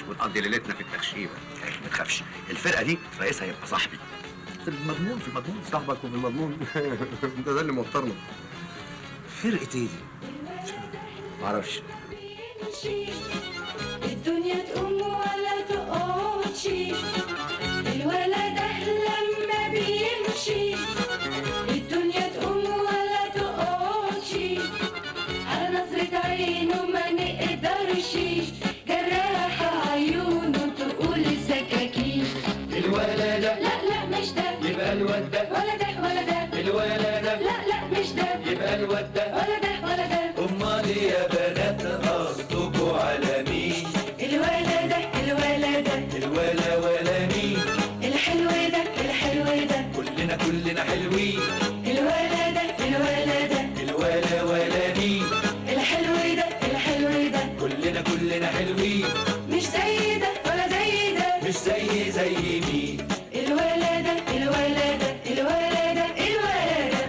ونقضي ليلتنا في التخشيبه ما تخافش الفرقه دي رئيسها هيبقى صاحبي في المضمون في المضمون صاحبك وفي المضمون ده ده اللي موترنا فرقه ايه دي؟ معرفش الدنيا تقوم ولا تقعدش الولد لما بيمشي الدنيا تقوم ولا تقعدش على نظرة عينه ما نقدرش جراح عيونه تقول سكاكين الولد لا لا مش ده يبقى الواد ده ولا ده ولا ده الولد لا لا مش ده يبقى الواد ده ولا ده ولا ده امال يا بنات قصدكوا على مين الولد ده الولد ده الولا ولا مين الحلو ده الحلو ده كلنا كلنا حلوين الولد ده الولد ده الولا ولا مين الحلو ده الحلو ده كلنا كلنا حلوين مش زي ده ولا زي ده مش زي زي مين الولد ده الولد ده الولد ده الولد ده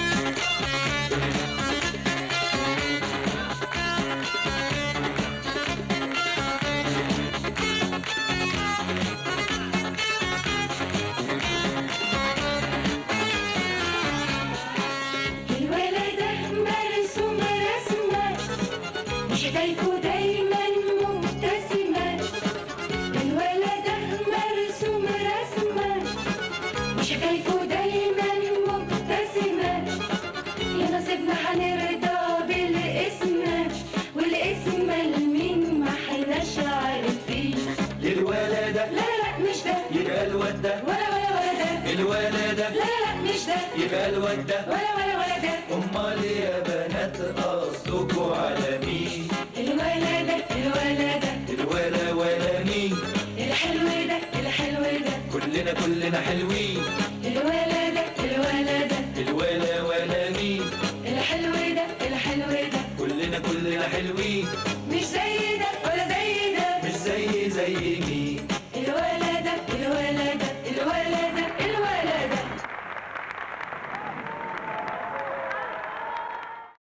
الولد ده مرسوم رسمة مش حكايته دايما مبتسمة الولد ده مرسوم رسمة مش حكايته دايما مبتسمة يا نصيبنا هنرضى بالاسم والاسم لمين ما احناش عارفين للولد ده لا لا مش ده يبقى الواد ده ولا ولا ولا ده الولد ده لا لا مش ده يبقى الواد ده ولا ولا ولا ده امال يا بنات قصدكوا على مين الولد ده الولد ده الولا ولا مين الحلو ده الحلو ده كلنا كلنا حلوين الولد ده الولد ده الولا ولا مين الحلو ده الحلو ده كلنا كلنا حلوين مش زي ده ولا زي ده مش زي زي مين